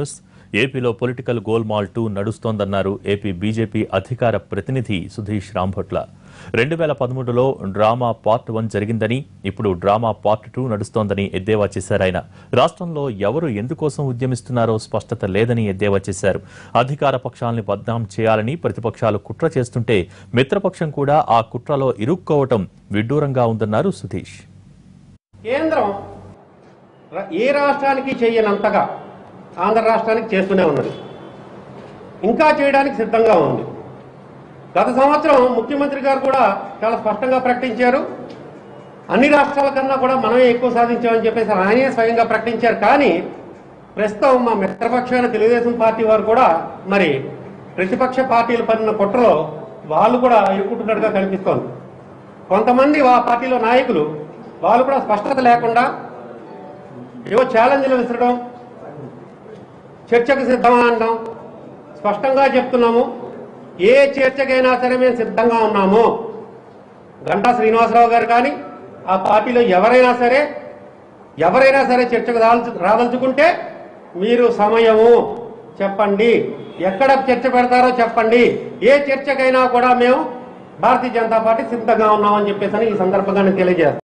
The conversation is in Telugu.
ఏపీలో పొలిటికల్ గోల్మాల్ టూ నడుస్తోందన్నారు ఏపీ బీజేపీ అధికార ప్రతినిధి సుధీష్ రాంభట్ల రెండు వేల పదమూడులో డ్రామా పార్ట్ వన్ జరిగిందని ఇప్పుడు డ్రామా పార్ట్ టూ నడుస్తోందని ఎద్దేవా చేశారు ఆయన రాష్ట్రంలో ఎవరు ఎందుకోసం ఉద్యమిస్తున్నారో స్పష్టత లేదని ఎద్దేవా చేశారు అధికార పక్షాలని బద్నాం చేయాలని ప్రతిపక్షాలు కుట్ర చేస్తుంటే మిత్రపక్షం కూడా ఆ కుట్రలో ఇరుక్కోవటం విడ్డూరంగా ఉందన్నారు సుధీష్ కేంద్రం ర- ఏ రాష్ట్రానికి చేయనంతగా ఆంధ్ర రాష్ట్రానికి చేస్తూనే ఉన్నది ఇంకా చేయడానికి సిద్ధంగా ఉంది గత సంవత్సరం ముఖ్యమంత్రి గారు కూడా చాలా స్పష్టంగా ప్రకటించారు అన్ని రాష్ట్రాల కన్నా కూడా మనమే ఎక్కువ సాధించామని చెప్పేసి ఆయనే స్వయంగా ప్రకటించారు కానీ ప్రస్తుతం మా మిత్రపక్షమైన తెలుగుదేశం పార్టీ వారు కూడా మరి ప్రతిపక్ష పార్టీలు పడిన కుట్రలో వాళ్ళు కూడా ఇరుక్కుంటున్నట్టుగా కనిపిస్తోంది కొంతమంది ఆ పార్టీలో నాయకులు వాళ్ళు కూడా స్పష్టత లేకుండా ఏవో ఛాలెంజ్లు విసరడం చర్చకు సిద్ధమా అనడం స్పష్టంగా చెప్తున్నాము ఏ చర్చకైనా సరే మేము సిద్ధంగా ఉన్నాము గంటా శ్రీనివాసరావు గారు కానీ ఆ పార్టీలో ఎవరైనా సరే ఎవరైనా సరే చర్చకు రాల్చు రాదలుచుకుంటే మీరు సమయము చెప్పండి ఎక్కడ చర్చ పెడతారో చెప్పండి ఏ చర్చకైనా కూడా మేము భారతీయ జనతా పార్టీ సిద్ధంగా ఉన్నామని చెప్పేసి ఈ సందర్భంగా నేను తెలియజేస్తాను